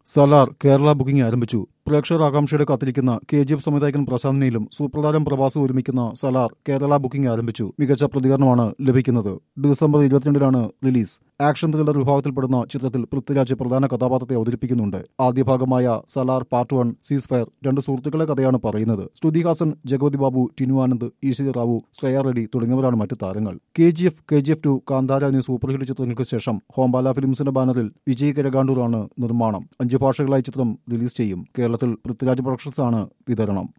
Salaar Kerala booking ആരംഭിച്ചു പ്രേക്ഷകർ ആകാംക്ഷയുടെ കാത്തിരിക്കുന്ന കെ ജി എഫ് സംവിധായകൻ പ്രശാന്ത് നീലും സൂപ്രധാനം പ്രവാസി ഒരുമിക്കുന്ന സലാർ കേരള ബുക്കിംഗ് ആരംഭിച്ചു മികച്ച പ്രതികരണമാണ് ലഭിക്കുന്നത് ഡിസംബർ ഇരുപത്തിരണ്ടിനാണ് റിലീസ് ആക്ഷൻ ത്രില്ലർ വിഭാഗത്തിൽപ്പെടുന്ന ചിത്രത്തിൽ പൃഥ്വിരാജ് പ്രധാന കഥാപാത്രത്തെ അവതരിപ്പിക്കുന്നുണ്ട് ആദ്യ ഭാഗമായ Salaar part one ceasefire രണ്ട് സുഹൃത്തുക്കളെ കഥയാണ് പറയുന്നത് ശ്രുതി ഹാസൻ ജഗവതി ബാബു ടിനു ആനന്ദ് ഈശ്വരി റാവു ശ്രേയ റെഡ്ഡി തുടങ്ങിയവരാണ് മറ്റ് താരങ്ങൾ K G F K G F two Kantara എന്നീ സൂപ്പർ ഹിറ്റ് ചിത്രങ്ങൾക്ക് ശേഷം ഹോംബാല ഫിലിംസിന്റെ ബാനറിൽ വിജയ് കരകാണ്ടൂറാണ് നിർമ്മാണം അഞ്ച് ഭാഷകളായി ചിത്രം റിലീസ് ചെയ്യും കേരളത്തിൽ പൃഥ്വിരാജ് പ്രൊഡക്ഷൻസ് ആണ് വിതരണം